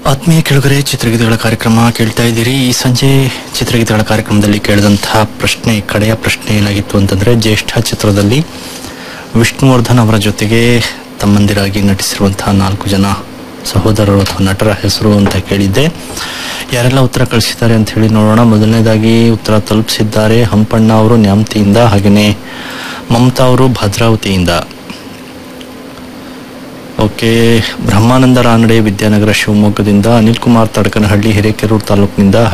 ಆತ್ಮೀಯ ಕೆಳಗರೆ ಚಿತ್ರಗೀತೆಗಳ ಕಾರ್ಯಕ್ರಮ ಕೇಳ್ತಾ ಇದ್ದೀರಿ ಈ ಸಂಜೆ ಚಿತ್ರಗೀತೆಗಳ ಕಾರ್ಯಕ್ರಮದಲ್ಲಿ ಕೇಳಿದಂತಹ ಪ್ರಶ್ನೆ ಕಡೆಯ ಪ್ರಶ್ನೆ ಏನಾಗಿತ್ತು ಅಂತಂದ್ರೆ ಜ್ಯೇಷ್ಠ ಚಿತ್ರದಲ್ಲಿ ವಿಷ್ಣುವರ್ಧನ್ ಅವರ ಜೊತೆಗೆ ತಮ್ಮಂದಿರಾಗಿ ನಟಿಸಿರುವಂತಹ ನಾಲ್ಕು ಜನ ಸಹೋದರರು ಅಥವಾ ನಟರ ಹೆಸರು ಅಂತ ಕೇಳಿದ್ದೆ ಯಾರೆಲ್ಲ ಉತ್ತರ ಕಳಿಸಿದ್ದಾರೆ ಅಂತ ಹೇಳಿ ನೋಡೋಣ ಮೊದಲನೇದಾಗಿ ಉತ್ತರ ತಲುಪಿಸಿದ್ದಾರೆ ಹಂಪಣ್ಣ ಅವರು ನ್ಯಾಮತಿಯಿಂದ ಹಾಗೆಯೇ ಮಮತಾ ಅವರು ಭದ್ರಾವತಿಯಿಂದ ಓಕೆ ಬ್ರಹ್ಮಾನಂದ ರಾನಡೆ ವಿದ್ಯಾನಗರ ಶಿವಮೊಗ್ಗದಿಂದ ಅನಿಲ್ ಕುಮಾರ್ ತಡಕನಹಳ್ಳಿ ಹಿರೇಕೆರೂರು ತಾಲೂಕಿನಿಂದ